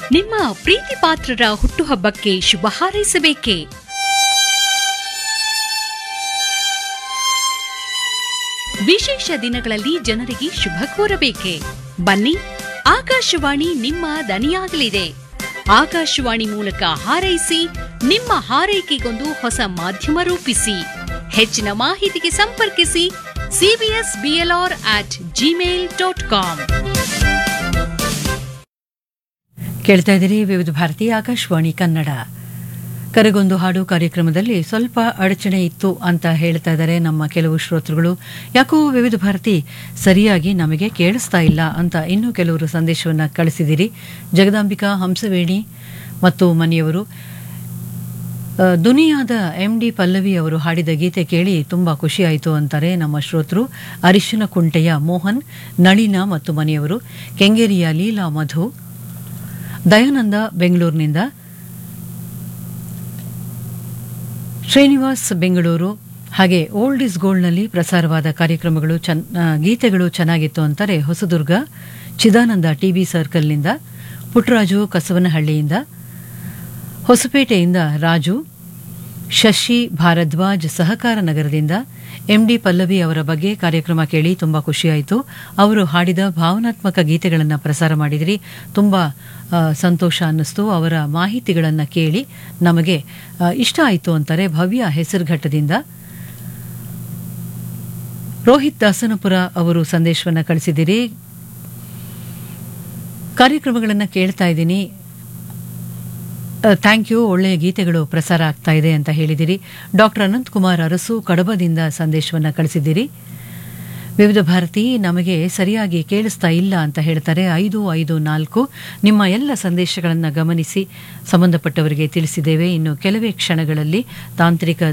ನಿಮ್ಮ ಪ್ರೀತಿ ಪಾತ್ರರ ಹುಟ್ಟುಹಬ್ಬಕ್ಕೆ ಶುಭ ಹಾರೈಸಬೇಕೇ ವಿಶೇಷ ದಿನಗಳಲ್ಲಿ ಜನರಿಗೆ ಶುಭ ಕೋರಬೇಕೆ ಬನ್ನಿ ಆಕಾಶವಾಣಿ ನಿಮ್ಮ ದನಿಯಾಗಲಿದೆ ಆಕಾಶವಾಣಿ ಮೂಲಕ ಹಾರೈಸಿ ನಿಮ್ಮ ಹಾರೈಕೆಗೊಂದು ಹೊಸ ಮಾಧ್ಯಮ ರೂಪಿಸಿ ಹೆಚ್ಚಿನ ಮಾಹಿತಿಗೆ ಸಂಪರ್ಕಿಸಿ CBS BLR at Gmail dot com ಕೇಳ್ತಾ ಇದ್ದೀರಿ ವಿವಿಧ ಭಾರತಿ ಆಕಾಶವಾಣಿ ಕನ್ನಡ ಕರೆಗೊಂದು ಹಾಡು ಕಾರ್ಯಕ್ರಮದಲ್ಲಿ ಸ್ವಲ್ಪ ಅಡಚಣೆ ಇತ್ತು ಅಂತ ಹೇಳ್ತಾ ಇದ್ದಾರೆ ನಮ್ಮ ಕೆಲವು ಶ್ರೋತೃಗಳು ಯಾಕೋ ವಿವಿಧ ಭಾರತಿ ಸರಿಯಾಗಿ ನಮಗೆ ಕೇಳಿಸ್ತಾ ಇಲ್ಲ ಅಂತ ಇನ್ನೂ ಕೆಲವರು ಸಂದೇಶವನ್ನು ಕಳಿಸಿದಿರಿ ಜಗದಾಂಬಿಕಾ ಹಂಸವೇಣಿ ಮತ್ತು ಮನೆಯವರು ಆ, ದುನಿಯಾದ ಎಂ ಡಿ ಪಲ್ಲವಿ ಅವರು ಹಾಡಿದ ಗೀತೆ ಕೇಳಿ ತುಂಬ ಖುಷಿಯಾಯಿತು ಅಂತಾರೆ ನಮ್ಮ ಶ್ರೋತೃ ಅರಿಶಿನ ಕುಂಟೆಯ ಮೋಹನ್ ನಳಿನ ಮತ್ತು ಮನೆಯವರು ಕೆಂಗೇರಿಯ ಲೀಲಾ ಮಧು ದಯಾನಂದ ಬೆಂಗಳೂರಿನಿಂದ ಶ್ರೀನಿವಾಸ್ ಬೆಂಗಳೂರು ಹಾಗೆ ಓಲ್ಡ್ ಇಸ್ ಗೋಲ್ಡ್ನಲ್ಲಿ ಪ್ರಸಾರವಾದ ಕಾರ್ಯಕ್ರಮಗಳು ಚೆನ್ನ ಆ, ಗೀತೆಗಳು ಚೆನ್ನಾಗಿತ್ತು ಅಂತಾರೆ ಹೊಸದುರ್ಗ ಚಿದಾನಂದ ಟಿವಿ ಸರ್ಕಲ್ನಿಂದ ಪುಟ್ಟರಾಜು ಕಸವನಹಳ್ಳಿಯಿಂದ ಹೊಸಪೇಟೆಯಿಂದ ರಾಜು ಶಶಿ ಭಾರದ್ವಾಜ್ ಸಹಕಾರ ನಗರದಿಂದ ಎಂಡಿ ಪಲ್ಲವಿ ಅವರ ಬಗ್ಗೆ ಕಾರ್ಯಕ್ರಮ ಕೇಳಿ ತುಂಬ ಖುಷಿಯಾಯಿತು ಅವರು ಹಾಡಿದ ಭಾವನಾತ್ಮಕ ಗೀತೆಗಳನ್ನು ಪ್ರಸಾರ ಮಾಡಿದಿರಿ ತುಂಬ ಆ, ಸಂತೋಷ ಅನ್ನಿಸ್ತು ಅವರ ಮಾಹಿತಿಗಳನ್ನು ಕೇಳಿ ನಮಗೆ ಆ, ಇಷ್ಟ ಆಯಿತು ಅಂತಾರೆ ಭವ್ಯ ಹೆಸರುಘಟ್ಟದಿಂದ ರೋಹಿತ್ ದಾಸನಪುರ ಅವರು ಸಂದೇಶವನ್ನು ಕಳಿಸಿದಿರಿ ಕಾರ್ಯಕ್ರಮಗಳನ್ನು ಕೇಳ್ತಾ ಇದ್ದೀನಿ ಥ್ಯಾಂಕ್ ಯು ಒಳ್ಳೆಯ ಗೀತೆಗಳು ಪ್ರಸಾರ ಆಗ್ತಾ ಇದೆ ಅಂತ ಹೇಳಿದಿರಿ ಡಾಕ್ಟರ್ ಅನಂತ್ ಕುಮಾರ್ ಅರಸು ಕಡಬದಿಂದ ಸಂದೇಶವನ್ನು ಕಳಿಸಿದ್ದೀರಿ ವಿವಿಧ ಭಾರತಿ ನಮಗೆ ಸರಿಯಾಗಿ ಕೇಳಿಸ್ತಾ ಇಲ್ಲ ಅಂತ ಹೇಳ್ತಾರೆ ಐದು ಐದು ನಾಲ್ಕು ನಿಮ್ಮ ಎಲ್ಲ ಸಂದೇಶಗಳನ್ನು ಗಮನಿಸಿ ಸಂಬಂಧಪಟ್ಟವರಿಗೆ ತಿಳಿಸಿದ್ದೇವೆ ಇನ್ನು ಕೆಲವೇ ಕ್ಷಣಗಳಲ್ಲಿ ತಾಂತ್ರಿಕ